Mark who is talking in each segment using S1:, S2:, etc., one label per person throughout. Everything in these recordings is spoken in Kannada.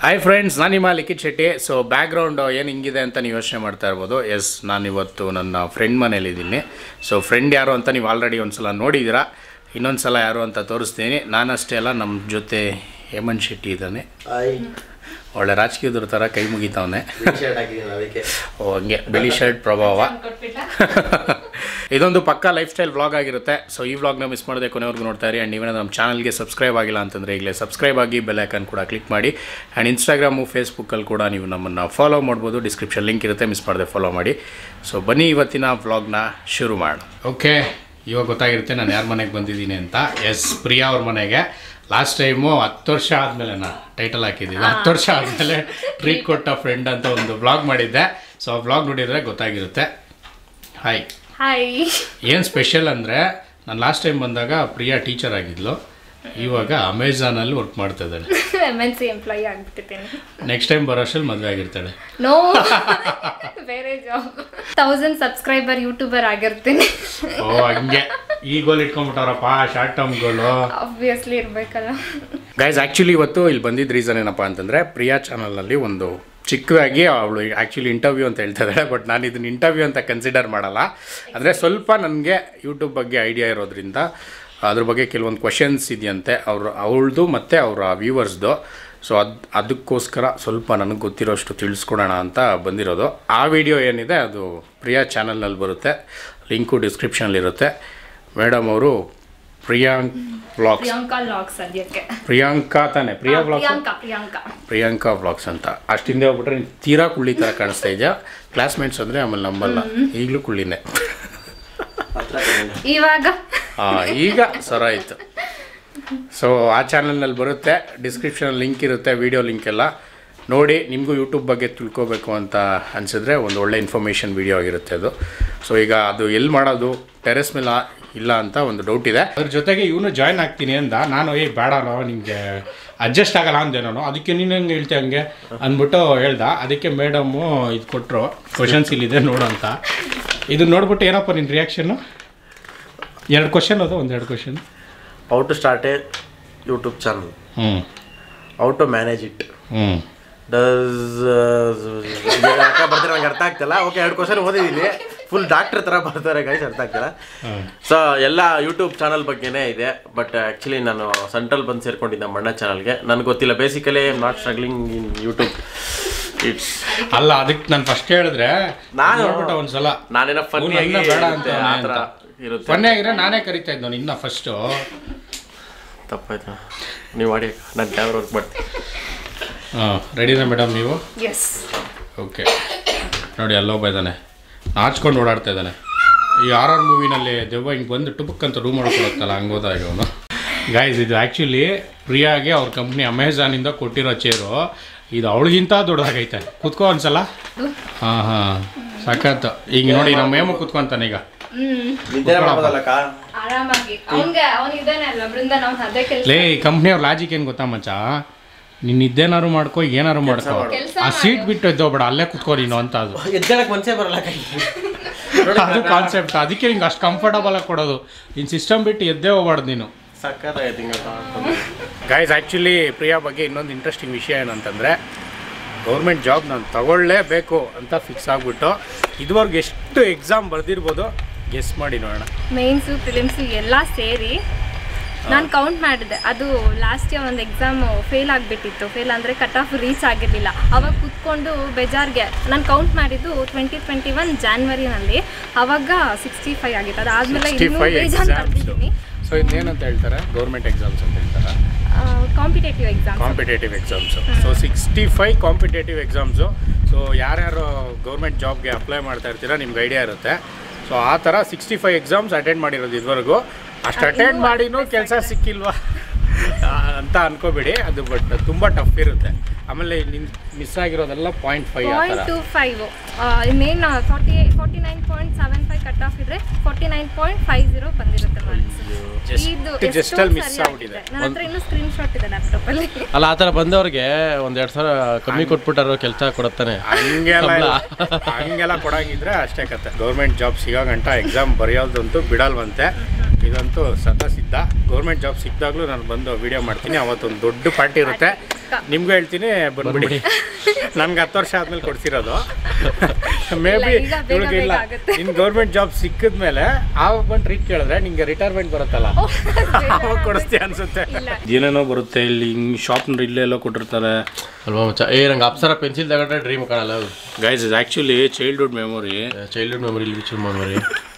S1: ಹಾಯ್ ಫ್ರೆಂಡ್ಸ್ ನಾನು ನಿಮ್ಮ ಲಿಖಿತ್ ಶೆಟ್ಟಿ ಸೊ ಬ್ಯಾಕ್ಗ್ರೌಂಡ್ ಏನು ಹಿಂಗಿದೆ ಅಂತ ನೀವು ಯೋಚನೆ ಮಾಡ್ತಾ ಇರ್ಬೋದು ಎಸ್ ನಾನು ಇವತ್ತು ನನ್ನ ಫ್ರೆಂಡ್ ಮನೇಲಿದ್ದೀನಿ ಸೊ ಫ್ರೆಂಡ್ ಯಾರು ಅಂತ ನೀವು ಆಲ್ರೆಡಿ ಒಂದು ಸಲ ನೋಡಿದ್ದೀರಾ ಇನ್ನೊಂದು ಸಲ ಯಾರು ಅಂತ ತೋರಿಸ್ತೀನಿ ನಾನಷ್ಟೇ ಅಲ್ಲ ನಮ್ಮ ಜೊತೆ ಹೇಮಂತ್ ಶೆಟ್ಟಿ ಇದ್ದಾನೆ ಒಳ್ಳೆ ರಾಜಕೀಯದ್ರ ಥರ ಕೈ ಮುಗಿತಾವನೆ
S2: ಶರ್ಟ್ ಹಾಕಿದ್ದೀನಿ ಅದಕ್ಕೆ
S1: ಓ ಹಂಗೆ ಬಿಳಿ ಶರ್ಟ್ ಪ್ರಭಾವ ಇದೊಂದು ಪಕ್ಕಾ ಲೈಫ್ ಸ್ಟೈಲ್ ವ್ಲಾಗ್ ಆಗಿರುತ್ತೆ ಸೊ ಈ ವ್ಲಾಗ್ನ ಮಿಸ್ ಮಾಡದೆ ಕೊನೆವರೆಗೂ ನೋಡ್ತಾ ಇರಿ ಆ್ಯಂಡ್ ನೀವೇನಾದ್ರು ನಮ್ಮ ಚಾನಲ್ಗೆ ಸಬ್ಸ್ಕ್ರೈಬ್ ಆಗಿಲ್ಲ ಅಂತಂದರೆ ಈಗಲೇ ಸಬ್ಸ್ಕ್ರೈಬ್ ಆಗಿ ಬೆಲ್ ಐಕನ್ ಕೂಡ ಕ್ಲಿಕ್ ಮಾಡಿ ಆ್ಯಂಡ್ ಇನ್ಸ್ಟಾಗ್ರಾಮು ಫೇಸ್ಬುಕ್ಕಲ್ಲಿ ಕೂಡ ನೀವು ನಮ್ಮನ್ನು ಫಾಲೋ ಮಾಡ್ಬೋದು ಡಿಸ್ಕ್ರಿಪ್ಷನ್ ಲಿಂಕ್ ಇರುತ್ತೆ ಮಿಸ್ ಮಾಡದೆ ಫಾಲೋ ಮಾಡಿ ಸೊ ಬನ್ನಿ ಇವತ್ತಿನ ವ್ಲಾಗ್ನ ಶುರು ಮಾಡೋಣ ಓಕೆ ಇವಾಗ ಗೊತ್ತಾಗಿರುತ್ತೆ ನಾನು ಯಾರ ಮನೆಗೆ ಬಂದಿದ್ದೀನಿ ಅಂತ ಎಸ್ ಪ್ರಿಯಾ ಅವ್ರ ಮನೆಗೆ ಲಾಸ್ಟ್ ಟೈಮು ಹತ್ತು ವರ್ಷ ಆದಮೇಲೆ ನಾ ಟೈಟಲ್ ಹಾಕಿದ್ದೀನಿ ಹತ್ತು ವರ್ಷ ಆದಮೇಲೆ ಟ್ರೀಟ್ ಕೊಟ್ಟ ಫ್ರೆಂಡ್ ಅಂತ ಒಂದು ವ್ಲಾಗ್ ಮಾಡಿದ್ದೆ ಸೊ ಆ ವ್ಲಾಗ್ ನೋಡಿದರೆ ಗೊತ್ತಾಗಿರುತ್ತೆ ಹಾಯ್
S3: ಹಾಯ್
S1: ಏನು ಸ್ಪೆಷಲ್ ಅಂದರೆ ನಾನು ಲಾಸ್ಟ್ ಟೈಮ್ ಬಂದಾಗ ಪ್ರಿಯಾ ಟೀಚರ್ ಆಗಿದ್ಲು ಇವಾಗ ಅಮೆಝಾನಲ್ಲಿ ವರ್ಕ್ ಮಾಡ್ತಾ ಇದ್ದಾಳೆ
S3: ಎಮ್ ಎನ್ ಸಿ ಎಂಪ್ಲಾಯಿ ಆಗ್ಬಿಟ್ಟಿದ್ದೀನಿ
S1: ನೆಕ್ಸ್ಟ್ ಟೈಮ್ ಬರೋ ಅಷ್ಟರಲ್ಲಿ ಮದುವೆ ಆಗಿರ್ತಾಳೆ
S3: ನೋ ಬೇರೆ ಜಾಬ್ ತೌಸಂಡ್ ಸಬ್ಸ್ಕ್ರೈಬರ್ ಯೂಟ್ಯೂಬರ್ ಆಗಿರ್ತೀನಿ
S1: ಓ ಹಂಗೆ ಈ ಗೋಲ್ ಇಟ್ಕೊಂಡ್ಬಿಟ್ಟವ್ರಪ್ಪ ಶಾರ್ಟ್ ಟರ್ಮ್ ಗೋಲು
S3: ಆಬ್ವಿಯಸ್ಲಿ ಇರಬೇಕಲ್ಲ
S1: ಗೈಸ್ ಆ್ಯಕ್ಚುಲಿ ಇವತ್ತು ಇಲ್ಲಿ ಬಂದಿದ್ದ ರೀಸನ್ ಏನಪ್ಪ ಅಂತಂದರೆ ಪ್ರಿಯಾ ಚಾನಲಲ್ಲಿ ಒಂದು ಚಿಕ್ಕದಾಗಿ ಅವಳು ಆ್ಯಕ್ಚುಲಿ ಇಂಟರ್ವ್ಯೂ ಅಂತ ಹೇಳ್ತಾ ಇದ್ದಾಳೆ ಬಟ್ ನಾನು ಇದನ್ನ ಇಂಟರ್ವ್ಯೂ ಅಂತ ಕನ್ಸಿಡರ್ ಮಾಡಲ್ಲ ಅಂದರೆ ಸ್ವಲ್ಪ ನನಗೆ ಯೂಟ್ಯೂಬ್ ಬಗ್ಗೆ ಐಡಿಯಾ ಇರೋದ್ರಿಂದ ಅದ್ರ ಬಗ್ಗೆ ಕೆಲವೊಂದು ಕ್ವಶನ್ಸ್ ಇದೆಯಂತೆ ಅವ್ರ ಅವಳದು ಮತ್ತು ಅವರ ವ್ಯೂವರ್ಸ್ದು ಸೊ ಅದು ಅದಕ್ಕೋಸ್ಕರ ಸ್ವಲ್ಪ ನನಗೆ ಗೊತ್ತಿರೋಷ್ಟು ತಿಳಿಸ್ಕೊಡೋಣ ಅಂತ ಬಂದಿರೋದು ಆ ವಿಡಿಯೋ ಏನಿದೆ ಅದು ಪ್ರಿಯಾ ಚಾನಲ್ನಲ್ಲಿ ಬರುತ್ತೆ ಲಿಂಕು ಡಿಸ್ಕ್ರಿಪ್ಷನಲ್ಲಿರುತ್ತೆ ಮೇಡಮ್ ಅವರು ಪ್ರಿಯಾಂಕ್ ವ್ಲಾಗ್ಸ್
S3: ಪ್ರಿಯಾಂಕಾ ಲಾಗ್ ಸದ್ಯಕ್ಕೆ
S1: ಪ್ರಿಯಾಂಕಾ ತಾನೆ ಪ್ರಿಯಾ ವ್ಲಾಗ್ಸ್
S3: ಪ್ರಿಯಾಂಕಾ ಪ್ರಿಯಾಂಕಾ
S1: ಪ್ರಿಯಾಂಕಾ ವ್ಲಾಗ್ಸ್ ಅಂತ ಅಷ್ಟು ಹಿಂದೆ ಹೋಗ್ಬಿಟ್ರೆ ನೀನ್ ತೀರಾ ಕುಳ್ಳಿ ಥರ ಕಾಣಿಸ್ತಾ ಇದೆಯಾ ಕ್ಲಾಸ್ಮೇಟ್ಸ್ ಅಂದರೆ ಆಮೇಲೆ ನಂಬಲ್ಲ ಈಗಲೂ ಕುಳ್ಳಿನೇ
S2: ಹತ್ರ ತಗೊಂಡೆ.
S3: ಇವಾಗ
S1: ಆ, ಈಗ ಸರ ಆಯಿತು ಸೊ ಆ ಚಾನಲ್ನಲ್ಲಿ ಬರುತ್ತೆ ಡಿಸ್ಕ್ರಿಪ್ಷನಲ್ಲಿ ಲಿಂಕ್ ಇರುತ್ತೆ ವಿಡಿಯೋ ಲಿಂಕ್ ಎಲ್ಲ ನೋಡಿ ನಿಮಗೂ ಯೂಟ್ಯೂಬ್ ಬಗ್ಗೆ ತಿಳ್ಕೊಬೇಕು ಅಂತ ಅನಿಸಿದ್ರೆ ಒಂದು ಒಳ್ಳೆ ಇನ್ಫಾರ್ಮೇಷನ್ ವಿಡಿಯೋ ಆಗಿರುತ್ತೆ ಅದು ಸೊ ಈಗ ಅದು ಎಲ್ಲಿ ಮಾಡೋದು ಟೆರೆಸ್ ಮೇಲೆ ಇಲ್ಲ ಅಂತ ಒಂದು ಡೌಟ್ ಇದೆ ಅದ್ರ ಜೊತೆಗೆ ಇವನು ಜಾಯ್ನ್ ಆಗ್ತೀನಿ ಅಂದ ನಾನು ಏ ಬೇಡನೋ ನಿಮಗೆ ಅಡ್ಜಸ್ಟ್ ಆಗಲ್ಲ ಅಂದೆ ನಾನು ಅದಕ್ಕೆ ನೀನು ಹಂಗೆ ಹೇಳ್ತೆ ಹಂಗೆ ಅಂದ್ಬಿಟ್ಟು ಹೇಳ್ದ ಅದಕ್ಕೆ ಮೇಡಮ್ಮು ಇದು ಕೊಟ್ಟರು ಕ್ವಶನ್ಸ್ ಇಲ್ಲಿದೆ ನೋಡು ಅಂತ ಇದು ನೋಡ್ಬಿಟ್ಟು ಏನಪ್ಪ ನಿನ್ನ ರಿಯಾಕ್ಷನ್ನು ಎರಡು ಕ್ವಶನ್ ಅದು ಒಂದು ಎರಡು question
S2: how to start a YouTube channel
S1: ಹ್ಞೂ
S2: ಹೌ ಟು ಮ್ಯಾನೇಜ್ ಇಟ್
S1: ಹ್ಞೂ
S2: ಡಸ್ ಬರ್ತಾರೆ ನಂಗೆ ಅರ್ಥ ಆಗ್ತಿಲ್ಲ ಓಕೆ ಎರಡು ಕ್ವಶನ್ ಓದಿದ್ದೀನಿ ಫುಲ್ ಡಾಕ್ಟರ್ ಥರ ಬರ್ತಾರೆ ಗೈಸ್ ಅರ್ಥ ಆಗ್ತಿಲ್ಲ ಸೊ ಎಲ್ಲ ಯೂಟ್ಯೂಬ್ ಚಾನಲ್ ಬಗ್ಗೆನೇ ಇದೆ ಬಟ್ ಆ್ಯಕ್ಚುಲಿ ನಾನು ಸೆಂಟ್ರಲ್ ಬಂದು ಸೇರ್ಕೊಂಡಿದ್ದೆ ನಮ್ಮ ಅಣ್ಣ ಚಾನಲ್ಗೆ ನನಗೆ ಗೊತ್ತಿಲ್ಲ basically not struggling in YouTube it's
S1: ಅಲ್ಲ ಅದಕ್ಕೆ ನಾನು ಫಸ್ಟ್ ಹೇಳಿದ್ರೆ
S2: ನಾನು
S1: ನೋಡ್ಬಿಟ್ಟ ಒಂದ್ಸಲ
S2: ನಾನೇನೋ ಫನ್ನಿ
S1: ಅವ್ನು ಇನ್ನ ಬೇಡ ಅಂತ
S2: ಆ ಥರ ಇರುತ್ತೆ
S1: ಫನ್ನಿ ಆಗಿದ್ರೆ ನಾನೇ ಕರಿತಾ ಇದ್ದವನು ಇನ್ನ ಫಸ್ಟು
S2: ತಪ್ಪಾಯ್ತಾ ನೀವು ಮಾಡಿ ನಾನು ಕ್ಯಾಮ್ರಾ ವರ್ಕ್ ಮಾಡ್ತೀನಿ
S1: ಹಾಂ ರೆಡಿನಾ ಮೇಡಮ್ ನೀವು
S3: ಎಸ್
S1: ಓಕೆ ನೋಡಿ ಅಲ್ಲೊಬ್ಬ ಇದ್ದಾನೆ ನಾಚ್ಕೊಂಡು ಓಡಾಡ್ತಾ ಇದ್ದಾನೆ ಈ ಆರ್ ಆರ್ ಮೂವಿನಲ್ಲಿ ದೆವ್ವ ಹಿಂಗೆ ಬಂದು ಟುಬುಕ್ ಅಂತ ರೂಮ್ ಮಾಡ್ಕೊಳತ್ತಲ್ಲ ಹಂಗೆ ಹೋದಾಗ ಅವನು ಗಾಯ್ಸ್ ಇದು ಆ್ಯಕ್ಚುಲಿ ಪ್ರಿಯಾಗೆ ಅವ್ರ ಕಂಪ್ನಿ ಅಮೆಝಾನಿಂದ ಕೊಟ್ಟಿರೋ ಚೇರು ಇದು ಅವಳಿಗಿಂತ ದೊಡ್ಡದಾಗೈತೆ ಕುತ್ಕೋ ಒಂದ್ಸಲ ಹಾಂ ಹಾಂ ಸಖತ್ ಈಗ ನೋಡಿ ನಮ್ಮ ಮೇಮ ಕುತ್ಕೊಂತಾನೆ ಈಗ
S3: ಹ್ಮ್
S2: ನಿದ್ದೆ ಮಾಡೋದಲ್ಲಕ್ಕ
S3: ಆರಾಮಾಗಿ ಅವನ್ಗೆ ಅವನಿದ್ದಾನೆ ಅಲ್ಲ ಬೃಂದನ್ ಅವ್ನು ಅದೇ ಕೆಲಸ
S1: ಲೇ ಈ ಕಂಪ್ನಿಯವ್ರ ಲಾಜಿಕ್ ಏನು ಗೊತ್ತಾ ಮಚ್ಚ ನೀನು ಇದ್ದೇನಾರು ಮಾಡ್ಕೋ ಏನಾರು ಮಾಡ್ಕೋ
S3: ಕೆಲ್ಸ
S1: ಆ ಸೀಟ್ ಬಿಟ್ಟು ಎದ್ದೋಗ್ಬೇಡ ಅಲ್ಲೇ ಕುತ್ಕೋ ನೀನು ಅಂತ ಅದು
S2: ಎದ್ದೇಳಕ್ ಮನ್ಸೇ ಬರಲ್ಲ ಕೈ
S1: ಅದು ಕಾನ್ಸೆಪ್ಟ್ ಅದಕ್ಕೆ ನಿಂಗೆ ಅಷ್ಟು ಕಂಫರ್ಟಬಲ್ ಆಗಿ ಕೊಡೋದು ನಿನ್ನ ಸಿಸ್ಟಮ್ ಬಿಟ್ಟು ಎದ್ದೇ ಹೋಗ್ಬಾರ್ದು ನೀನು
S2: ಸಕ್ಕತ್ತಾಗೈತಿ
S1: ಗೈಸ್ ಆ್ಯಕ್ಚುಲಿ ಪ್ರಿಯಾ ಬಗ್ಗೆ ಇನ್ನೊಂದು ಇಂಟ್ರೆಸ್ಟಿಂಗ್ ವಿಷಯ ಏನಂತಂದರೆ ಗೌರ್ಮೆಂಟ್ ಜಾಬ್ ನಾನು ತಗೊಳ್ಳೇಬೇಕು ಅಂತ ಫಿಕ್ಸ್ ಆಗಿಬಿಟ್ಟು ಇದುವರೆಗೆ ಎಷ್ಟು ಎಕ್ಸಾಮ್ ಬರೆದಿರ್ಬೋದು ಗೆಸ್ ಮಾಡಿ ನೋಡೋಣ
S3: ಮೇನ್ಸು ಫಿಲಿಮ್ಸು ಎಲ್ಲ ಸೇರಿ ನಾನು ಕೌಂಟ್ ಮಾಡಿದೆ ಅದು ಲಾಸ್ಟ್ ಇಯರ್ ಒಂದು ಎಕ್ಸಾಮ್ ಫೇಲ್ ಆಗಿಬಿಟ್ಟಿತ್ತು ಫೇಲ್ ಅಂದರೆ ಕಟ್ ಆಫ್ ರೀಚ್ ಆಗಿರಲಿಲ್ಲ ಅವಾಗ ಕುತ್ಕೊಂಡು ಬೇಜಾರ್ಗೆ ನಾನು ಕೌಂಟ್ ಮಾಡಿದ್ದು ಟ್ವೆಂಟಿ ಟ್ವೆಂಟಿ ಒನ್ ಜಾನ್ವರಿನಲ್ಲಿ ಅವಾಗ ಸಿಕ್ಸ್ಟಿ ಫೈವ್ ಆಗಿತ್ತು ಅದಾದಮೇಲೆ
S1: ಸಿಕ್ಸ್ಟಿ
S3: ಇನ್ನೂ
S1: ಫೈವ್
S3: ಬೇಜಾನ್
S1: ಎಕ್ಸಾಮ್ಸು
S3: ಬರ್ತಿದ್ದೀನಿ
S1: ಸೊ ಇದನ್ನೇನಂತ ಹೇಳ್ತಾರೆ ಗೌರ್ಮೆಂಟ್ ಎಕ್ಸಾಮ್ಸ್ ಅಂತ ಹೇಳ್ತಾರೆ
S3: competitive exam
S1: competitive exams so sixty five competitive exams so ಯಾರ್ಯಾರು ಗೌರ್ಮೆಂಟ್ ಜಾಬ್ಗೆ ಅಪ್ಲೈ ಮಾಡ್ತಾ ಇರ್ತೀರಾ ನಿಮ್ಗೆ ಐಡಿಯಾ ಇರುತ್ತೆ ಸೊ ಆ ಥರ ಸಿಕ್ಸ್ಟಿ ಫೈವ್ ಎಕ್ಸಾಮ್ಸ್ ಅಟೆಂಡ್ ಮಾಡಿರೋದು ಇದುವರೆಗೂ ಅಷ್ಟು ಅಟೆಂಡ್ ಮಾಡಿನೂ ಕೆಲಸ ಸಿಕ್ಕಿಲ್ವಾ ಆ, ಅಂತ ಅನ್ಕೋಬೇಡಿ ಅದು ಬಟ್ ತುಂಬ ಟಫ್ ಇರುತ್ತೆ ಆಮೇಲೆ ನಿನ್ ಮಿಸ್ ಆಗಿರೋದೆಲ್ಲ ಪಾಯಿಂಟ್ ಫೈವ್ ಆ
S3: ಪಾಯಿಂಟ್
S1: ಥರ
S3: two five main forty forty nine point seven five cut off ಇದ್ರೆ forty nine point five zero ಬಂದಿರುತ್ತೆ ಮಾರ್ಕ್ಸ್
S1: Just-
S3: ಇದು
S1: just
S3: ಎಷ್ಟೋ
S1: ಅಲ್ಲಿ miss
S3: ಸರಿ
S1: ಆಗ್ಬಿಟ್ಟಿದೆ.
S3: ಆಗಿದೆ. ನನ್ನ ಹತ್ರ ಇನ್ನೂ ಸ್ಕ್ರೀನ್ ಶಾಟ್ ಇದೆ ಲ್ಯಾಪ್ಟಾಪ್ ಅಲ್ಲಿ
S2: ಅಲ್ಲ ಆ ಥರ ಬಂದವ್ರಿಗೆ ಒಂದ್ ಎರಡ್ ಸಾವಿರ ಕಮ್ಮಿ ಕೊಟ್ಬಿಟ್ಟಾರೋ ಕೆಲಸ ಕೊಡತ್ತಾನೆ
S1: ಹಂಗೆಲ್ಲ ಇಲ್ಲ. ಹಂಗೆಲ್ಲ ಕೊಡಂಗಿದ್ರೆ ಅಷ್ಟೇ ಕತೆ ಗೌರ್ಮೆಂಟ್ ಜಾಬ್ ಸಿಗೋಗಂಟ ಎಕ್ಸಾಮ್ ಬರೆಯೋದಂತೂ ಬಿಡಲ್ವಂತೆ ಇದಂತೂ ಸದಾ ಸಿದ್ಧ ಗೌರ್ಮೆಂಟ್ ಜಾಬ್ ಸಿಕ್ಕಿದಾಗಲೂ ನಾನು ಬಂದು ವಿಡಿಯೋ ಮಾಡ್ತೀನಿ ಅವತ್ತೊಂದು ದೊಡ್ಡ ಪಾರ್ಟಿ ಇರುತ್ತೆ ನಿಮ್ಗೂ ಹೇಳ್ತೀನಿ ಬಂದ್ಬಿಡಿ ನನ್ಗೆ ಹತ್ತು ವರ್ಷ ಆದ್ಮೇಲೆ ಕೊಡ್ಸಿರೋದು ಮೇ ಬಿ
S3: ಈಗ ಬೇಗ
S1: ಇವಳಿಗೆ ಇಲ್ಲ
S3: ಬೇಗ ಆಗುತ್ತೆ.
S1: ನಿನ್ ಗೌರ್ಮೆಂಟ್ ಜಾಬ್ ಸಿಕ್ಕಿದ್ಮೇಲೆ ಆವಾಗ ಬಂದು ಟ್ರೀಟ್ ಕೇಳಿದ್ರೆ ನಿಂಗೆ ರಿಟೈರ್ಮೆಂಟ್ ಬರುತ್ತಲ್ಲ ಅವಾಗ ಕೊಡಿಸ್ತೀಯ ಅನ್ಸುತ್ತೆ ಏನೇನೋ ಬರುತ್ತೆ ಇಲ್ಲಿ ಹಿಂಗ್ ಶಾಪ್ನ ಇಲ್ಲೇ ಎಲ್ಲೋ ಕೊಟ್ಟಿರ್ತಾರೆ
S2: ಅಲ್ವಾ ಮಚ್ಚ ಏ ನಂಗೆ ಅಪ್ಸರ ಪೆನ್ಸಿಲ್ ತಗೊಂಡ್ರೆ ಡ್ರೀಮ್ ಕಾಣಲ್ಲ
S1: guys is actually childhood memory
S2: childhood memory which memory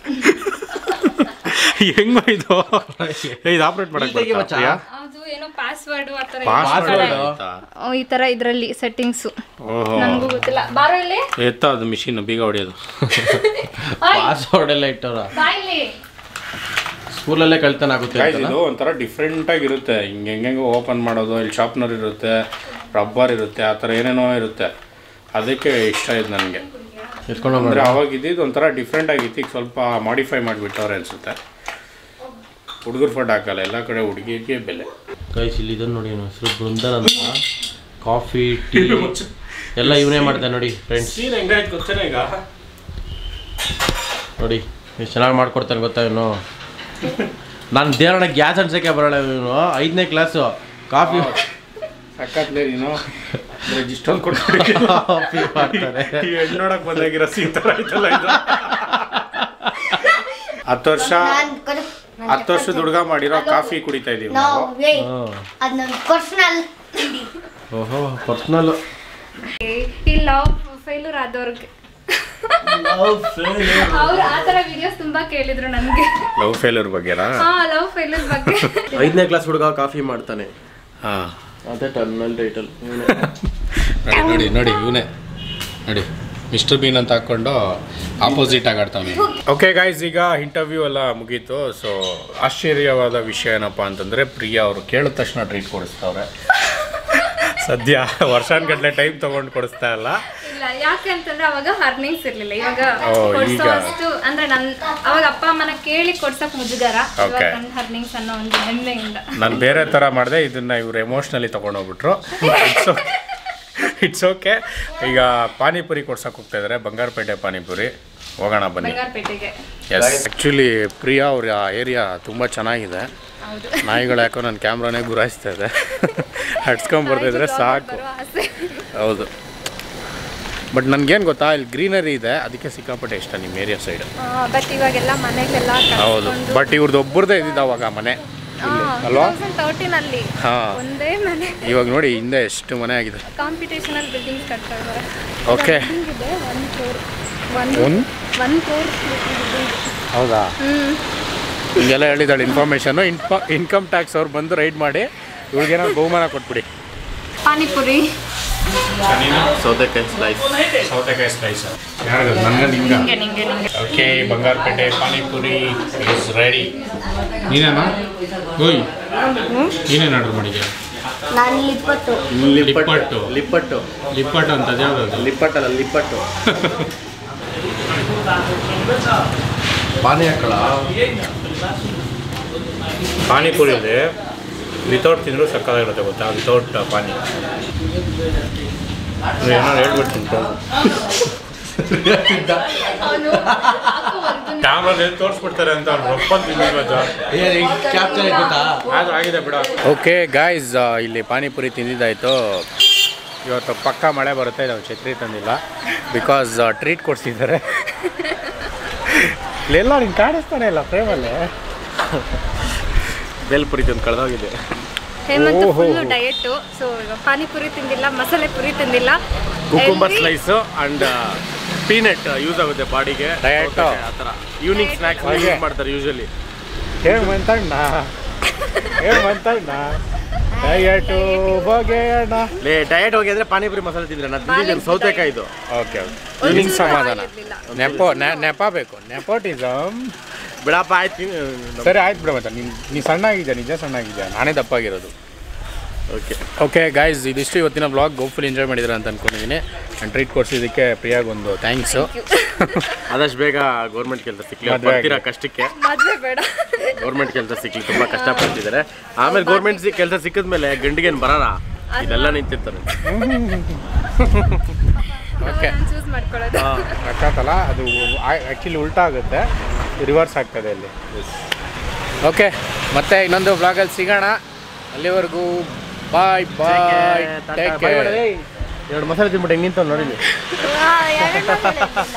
S1: ಹೆಂಗ ಇದು ಇದು ಆಪರೇಟ್ ಮಾಡಕ್
S2: ತೆಗಿ ಮಚ್ಚ.
S1: ಬರ್ತಾ
S3: ಅದು ಏನೋ ಪಾಸ್ವರ್ಡ್ ಆ ಥರ
S1: ಪಾಸ್ವರ್ಡ್
S3: ಓ, ಈ ತರ ಇದರಲ್ಲಿ ಸೆಟ್ಟಿಂಗ್ಸು
S1: ಓಹೋ
S3: ನನಗೂ ಗೊತ್ತಿಲ್ಲ ಬಾರೋ ಇಲ್ಲಿ
S1: ಎತ್ತ ಅದು ಮಿಷಿನ್ ಬೀಗ ಹೊಡೆಯೋದು
S2: ಪಾಸ್ವರ್ಡ್ ಎಲ್ಲ ಇಟ್ಟವ್ರ
S3: ಬಾ ಇಲ್ಲಿ
S2: ಸ್ಕೂಲಲ್ಲೇ ಕಳ್ತನ ಆಗುತ್ತೆ
S1: ಗೈಸ್
S2: ಅಂತಲ್ಲ?
S1: ಇದು ಒಂಥರ ಡಿಫ್ರೆಂಟ್ ಆಗಿರುತ್ತೆ ಹಿಂಗೆ ಹೆಂಗೆ ಓಪನ್ ಮಾಡೋದು ಇಲ್ಲಿ ಶಾರ್ಪ್ನರ್ ಇರುತ್ತೆ ರಬ್ಬರ್ ಇರುತ್ತೆ ಆ ಥರ ಏನೇನೋ ಇರುತ್ತೆ ಅದಕ್ಕೆ ಇಷ್ಟ ಆಯ್ತು ನನಗೆ
S2: ಎತ್ಕೊಂಡು ಹೋಗೋಣ.
S1: ಅಂದರೆ ಅವಾಗ ಇದ್ದಿದ್ದು ಒಂಥರ ಡಿಫ್ರೆಂಟ್ ಆಗಿತ್ತು ಈಗ ಸ್ವಲ್ಪ ಮಾಡಿಫೈ ಮಾಡಿಬಿಟ್ಟವ್ರೆ ಅನಿಸುತ್ತೆ ಹುಡುಗರು ಫೋಟೋ ಹಾಕಲ್ಲ ಎಲ್ಲ ಕಡೆ ಹುಡುಗಿಗೆ ಬೆಲೆ
S2: ಗೈಸ್ ಇಲ್ಲಿ ಇದನ್ನ ನೋಡಿ ಇವನು ಹೆಸರು ಬೃಂದನ್ ಅಂತ ಕಾಫಿ ಟೀ ಎಲ್ಲ ಇವನೇ ಮಾಡ್ತಾನೆ ನೋಡಿ ಫ್ರೆಂಡ್ಸ್
S1: ಸೀನ್ ಹೆಂಗಾಯ್ತು ಗೊತ್ತೇನೆ ಈಗ
S2: ನೋಡಿ ಎಷ್ಟು ಚೆನ್ನಾಗಿ ಮಾಡ್ಕೊಡ್ತಾನೆ ಗೊತ್ತಾ ಇವನು ನಾನು ದೇವರನ್ನ ಗ್ಯಾಸ್ ಅನ್ಸಕ್ಕೆ ಬರೋಣ ಇವನು ಐದನೇ ಕ್ಲಾಸು ಕಾಫಿ
S1: ಸಕ್ಕತ್ಲೇ ನೀನು ಇಷ್ಟೊಂದು ಕೊಟ್ಟು
S2: ಕಾಫಿ ಮಾಡ್ತಾರೆ
S1: ಈ ಹೆಣ್ಣು ನೋಡಕ್ ಬಂದಾಗಿರೋ ಸೀನ್ ಥರ ಆಯ್ತಲ್ಲ ಇದು ಹತ್ತು ವರ್ಷ ಹತ್ತು ವರ್ಷದ ಹುಡುಗ ಮಾಡಿರೋ ಕಾಫಿ ಕುಡಿತಾ ಇದೀವಿ ನಾವು
S4: ಅದು ನನ್ನ ಪರ್ಸನಲ್
S2: ಓಹೋ ಪರ್ಸ್ನಲ್
S3: ಈ ಲವ್ ಫೇಲ್ಯೂರ್ ಆದವ್ರಿಗೆ ಅವ್ರು ಆ ಥರ ವಿಡಿಯೋಸ್ ತುಂಬಾ ಕೇಳಿದ್ರು ನನಗೆ
S1: ಲವ್ ಫೇಲ್ಯೂರ್ ಬಗ್ಗೆನಾ
S3: ಹಾ ಲವ್ ಫೇಲ್ಯೂರ್ ಬಗ್ಗೆ
S2: ಐದನೇ ಕ್ಲಾಸ್ ಹುಡುಗ ಕಾಫಿ ಮಾಡ್ತಾನೆ
S1: ಹಾ
S2: ಅದೇ ಟರ್ನಲ್ ಟೈಟಲ್
S1: ನೋಡಿ ನೋಡಿ ನೋಡಿ ಇವನೇ ನೋಡಿ ಮಿಸ್ಟರ್ ಬೀನ್ ಅಂತ ಹಾಕೊಂಡು ಆಪೋಸಿಟ್ ಆಗಿ ಆಡ್ತಾನೆ ಓಕೆ ಗಾಯ್ಸ್ ಈಗ ಇಂಟರ್ವ್ಯೂ ಎಲ್ಲ ಮುಗೀತು ಸೊ ಆಶ್ಚರ್ಯವಾದ ವಿಷಯ ಏನಪ್ಪ ಅಂತಂದರೆ ಪ್ರಿಯಾ ಅವರು ಕೇಳಿದ ತಕ್ಷಣ ಟ್ರೀಟ್ ಕೊಡಿಸ್ತಾವ್ರೆ ಸದ್ಯ ವರ್ಷಾನ್ಗಟ್ಲೆ ಟೈಮ್ ತೊಗೊಂಡು ಕೊಡಿಸ್ತಾ ಇಲ್ಲ
S3: ಇಲ್ಲ ಯಾಕೆ ಅಂತಂದ್ರೆ ಅವಾಗ ಅರ್ನಿಂಗ್ಸ್ ಇರ್ಲಿಲ್ಲ ಇವಾಗ
S1: ಓ,
S3: ಕೊಡ್ಸೋ
S1: ಈಗ.
S3: ಅಷ್ಟು ಅಂದ್ರೆ ನನ್ ಅವಾಗ ಅಪ್ಪ ಅಮ್ಮನ ಕೇಳಿ ಕೊಡ್ಸಕ್ ಮುಜುಗರ ಇವಾಗ
S1: Okay.
S3: ನನ್ನ ಅರ್ನಿಂಗ್ಸ್ ಅನ್ನೋ ಒಂದು ಹೆಮ್ಮೆಯಿಂದ
S1: ನಾನು ಬೇರೆ ಥರ ಮಾಡಿದೆ ಇದನ್ನು ಇವ್ರು ಎಮೋಷ್ನಲಿ ತೊಗೊಂಡೋಗ್ಬಿಟ್ರು ಇಟ್ಸ್ ಇಟ್ಸ್ ಓಕೆ ಈಗ ಪಾನಿಪುರಿ ಕೊಡ್ಸಕ್ಕೆ ಹೋಗ್ತಾ ಇದ್ದಾರೆ ಬಂಗಾರಪೇಟೆ ಪಾನಿಪುರಿ ಹೋಗೋಣ ಬನ್ನಿ
S3: ಬಂಗಾರಪೇಟೆಗೆ
S1: ಎಸ್ ಆ್ಯಕ್ಚುಲಿ ಪ್ರಿಯಾ ಅವ್ರ ಏರಿಯಾ ತುಂಬ ಚೆನ್ನಾಗಿದೆ
S3: ಹೌದು
S1: ನಾಯಿಗಳು ಯಾಕೋ ನನ್ನ ಕ್ಯಾಮ್ರಾನೇ ಗುರಾಯಿಸ್ತಾ ಇದೆ ಹಡ್ಸ್ಕೊಂಡ್ ಬರ್ತಿದ್ರೆ ಸಾಕು
S3: ಬರೋ ಆಸೆ
S1: ಹೌದು ಬಟ್ ನನಗೇನು ಗೊತ್ತಾ ಇಲ್ಲಿ ಗ್ರೀನರಿ ಇದೆ ಅದಕ್ಕೆ ಸಿಕ್ಕಾಪಟ್ಟೆ ಇಷ್ಟ ನಿಮ್ಮ ಏರಿಯಾ ಸೈಡ್
S3: ಬಟ್ ಇವಾಗೆಲ್ಲ ಮನೆಗೆಲ್ಲ
S1: ಹೌದು ಬಟ್ ಇವ್ರದ್ದು ಒಬ್ಬರದೇ ಇದ್ದಿದ್ದು ಅವಾಗ ಮನೆ ಅಲ್ವಾ?
S3: ತರ್ಟೀನ್ ಅಲ್ಲಿ
S1: ಹಾಂ
S3: ಒಂದೇ ಮನೆ
S1: ಇವಾಗ ನೋಡಿ ಹಿಂದೆ ಎಷ್ಟು ಮನೆ ಆಗಿದೆ
S3: ಕಾಂಪಿಟೇಷನ್ ಅಲ್ಲಿ ಬಿಲ್ಡಿಂಗ್ಸ್ ಕಟ್ತಾ ಇದ್ದಾರೆ
S1: ಓಕೆ
S3: ಇದೆ one floor one
S1: one
S3: one floor
S1: ಹೌದಾ
S3: ಹ್ಮ್
S1: ಹಿಂಗೆಲ್ಲ ಹೇಳಿದಾಳೆ ಇನ್ಫಾರ್ಮೇಷನು ಇನ್ಫ ಇನ್ಕಮ್ ಟ್ಯಾಕ್ಸ್ ಅವ್ರು ಬಂದು ರೈಡ್ ಮಾಡಿ ಇವ್ರಿಗೇನೋ ಬಹುಮಾನ ಕೊಟ್ಬಿಡಿ
S3: ಪಾನಿಪುರಿ
S2: ಸೌತೆಕಾಯಿ ಸ್ಲೈಸ್
S1: ಸೌತೆಕಾಯಿ ಸ್ಲೈಸ್ ನನಗೆ ನಿಮ್ಗೆ
S3: ನಿಂಗೆ ನಿಂಗೆ ನಿಂಗೆ
S1: okay Bangarapete panipuri is ready ನೀನೇನಾ ಓಯ್ ನೀನೇನು ಆರ್ಡರ್ ಮಾಡಿದ್ಯಾ
S4: ನಾನು ಇಪ್ಪತ್ತು
S1: ಲಿಪ್ಪಟ್ಟು
S2: ಲಿಪ್ಪಟ್ಟು
S1: ಲಿಪ್ಪಟ್ಟು ಅಂತ ಯಾವ್ದು
S2: ಲಿಪ್ಪಟ್ಟಲ್ಲ ಲಿಪ್ಪಟ್ಟು ಪಾನಿ ಹಾಕಳ
S1: ಪಾನಿಪುರಿ ಇದೆ ವಿತೌಟ್ ತಿಂದರೂ ಸಕ್ಕತ್ತಾಗಿರುತ್ತೆ ಗೊತ್ತಾ ವಿತೌಟ್ ಪಾನಿ ಏನಾರು ಹೇಳ್ಬಿಡ್ತೀನಿ ಕ್ಯಾಮ್ರಾದಲ್ಲಿ ತೋರಿಸ್ಬಿಡ್ತಾರೆ ಅಂತ ರೊಪ್ಪಂತ
S2: ಕ್ಯಾಪ್ಚರ್ ಗೊತ್ತಾ
S1: ಆದ್ರೂ ಆಗಿದೆ ಬಿಡ ಓಕೆ ಗಾಯ್ಸ್ ಇಲ್ಲಿ ಪಾನಿಪುರಿ ತಿಂದಿದ್ದಾಯ್ತು ಇವತ್ತು ಪಕ್ಕ ಮಳೆ ಬರುತ್ತೆ ನಾವು ಛತ್ರಿ ತಂದಿಲ್ಲ ಬಿಕಾಸ್ ಟ್ರೀಟ್ ಕೊಡ್ಸಿದ್ದಾರೆ ಇಲ್ಲೆಲ್ಲ ನಿಂಗೆ ಕಾಣಿಸ್ತಾನೆ ಇಲ್ಲ ಫ್ರೇಮಲ್ಲೇ
S2: ಬೇಲ್ಪುರಿ ತಂದು ಕಳೆದೋಗಿದೆ
S3: ಹೇಮಂತ್
S1: ಓಹೋ.
S3: ಫುಲ್ ಡಯಟ್ ಸೊ ಈಗ ಪಾನಿಪುರಿ ತಿಂದಿಲ್ಲ ಮಸಾಲೆ ಪುರಿ ತಿಂದಿಲ್ಲ
S2: cucumber
S3: Healthy.
S2: Slice and peanut use ಆಗುತ್ತೆ ಬಾಡಿಗೆ
S1: Diet.
S2: ಆ ಥರ ಈವ್ನಿಂಗ್ ಸ್ನ್ಯಾಕ್ಸ್
S1: ಹಾಗೆ.
S2: ಯೂಸ್ ಮಾಡ್ತಾರೆ ಯೂಶಲಿ
S1: ಹೇಳು ಮಂತಣ್ಣ ಹೇಳು ಮಂತಣ್ಣ ದಯಟು ಬಗೆಯಣ್ಣ
S2: ಲೇ ಡಯಟ್ ಹೋಗಿ ಅಂದ್ರೆ ಪಾನಿಪುರಿ ಮಸಾಲೆ ತಿಂದ್ರೆ ನಾನು ತಿಂದಿದ್ದೇನೆ ಸೌತೆಕಾಯಿ ಇದು
S1: ಓಕೆ ಓಕೆ ಈವ್ನಿಂಗ್ ಸಮಾಧಾನ ನೆಪೋ ನೆ- ನೆಪ ಬೇಕು ನೆಪೋಟಿಸಮ್
S2: ಬಿಡಪ್ಪ ಆಯ್ತು ತಿನ್ನು.
S1: ಸರಿ ಆಯ್ತು ಬಿಡ ಮತ್ತೆ ನೀನು ನೀ ಸಣ್ಣಾಗಿದ್ಯಾ ನಿಜ ಸಣ್ಣಾಗಿದ್ಯಾ ನಾನೇ ದಪ್ಪಾಗಿರೋದು
S2: ಓಕೆ
S1: ಓಕೆ ಗಾಯ್ಸ್ ಇದಿಷ್ಟು ಇವತ್ತಿನ ಬ್ಲಾಗ್ ಗೋಫುಲ್ ಎಂಜಾಯ್ ಮಾಡಿದ್ರೆ ಅಂತ ಅನ್ಕೊಂಡಿದ್ದೀನಿ ನಾನು ಟ್ರೀಟ್ ಕೊಡ್ಸಿದ್ದಕ್ಕೆ ಪ್ರಿಯಾಗೊಂದು ಥ್ಯಾಂಕ್ಸು
S2: ಆದಷ್ಟು ಬೇಗ ಗೌರ್ಮೆಂಟ್ ಕೆಲಸ ಸಿಕ್ಲಿ
S1: ಮದ್ವೆ
S2: ಬರ್ತೀರಾ
S1: ಆಗಿ.
S2: ಕಷ್ಟಕ್ಕೆ
S3: ಮದ್ವೆ ಬೇಡ
S2: ಗೌರ್ಮೆಂಟ್ ಕೆಲಸ ಸಿಕ್ಲಿ ತುಂಬಾ ಕಷ್ಟಪಡ್ತಿದ್ದಾರೆ ಆಮೇಲೆ ಗೌರ್ಮೆಂಟ್ ಕೆಲಸ ಸಿಕ್ಕಿದ್ಮೇಲೆ ಗಂಡಿಗೇನು ಬರೋಣ ಇದೆಲ್ಲ ನಿಂತಿರ್ತಾರೆ
S1: ಓಕೆ
S3: ಚೂಸ್ ಮಾಡ್ಕೊಳ್ಳೋದು
S1: ಅರ್ಥಾತಲ್ಲ ಅದು ಆ್ಯಕ್ಚುಲಿ ಉಲ್ಟಾ ಆಗುತ್ತೆ ರಿವರ್ಸ್ ಆಗ್ತದೆ ಅಲ್ಲಿ ಓಕೆ ಮತ್ತೆ ಇನ್ನೊಂದು ವ್ಲಾಗಲ್ಲಿ ಸಿಗೋಣ ಅಲ್ಲಿವರೆಗೂ ಬಾಯ್ ಬಾಯ್ ಟೇಕ್ ಕೇರ್
S2: ಎರಡು ಮಸಾಲೆ ತಿನ್ಬಿಟ್ಟೆ ನಿಂತ ನೋಡಿ
S3: ಎರಡು